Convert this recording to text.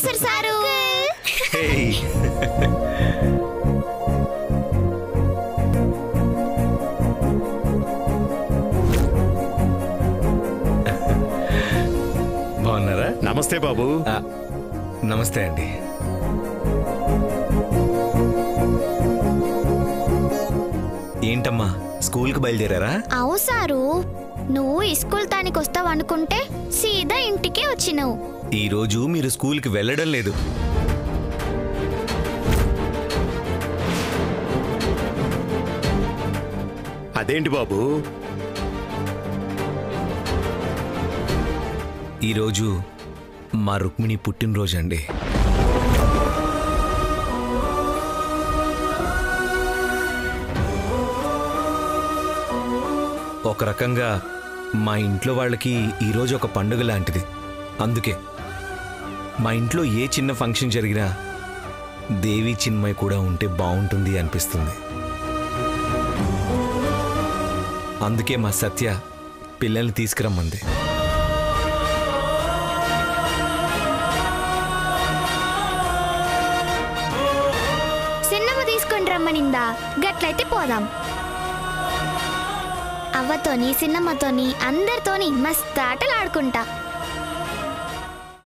Professor sir hey. బాగున్నారా నమస్తే బాబు ఆ, నమస్తే అండి ఏంటమ్మా స్కూల్కి బయలుదేరారా అవు సారు నువ్వు ఈ స్కూల్ తానికి వస్తావు అనుకుంటే సీదా ఇంటికే వచ్చినావు ఈరోజు మీరు స్కూల్కి వెళ్ళడం లేదు అదేంటి బాబు ఈరోజు మా రుక్మిణి పుట్టినరోజు అండి ఒక రకంగా మా ఇంట్లో వాళ్ళకి ఈరోజు ఒక పండుగ లాంటిది అందుకే మా ఇంట్లో ఏ చిన్న ఫంక్షన్ జరిగినా దేవి చిన్మయ్ కూడా ఉంటే బాగుంటుంది అనిపిస్తుంది అందుకే మా సత్య పిల్లల్ని తీసుకురమ్మంది సిన్నమ్మ తీసుకొని రమ్మనిందా గట్లయితే పోదాం అవ్వతోని సిన్నమ్మతోని అందరితోని మస్తు ఆటలు ఆడుకుంటా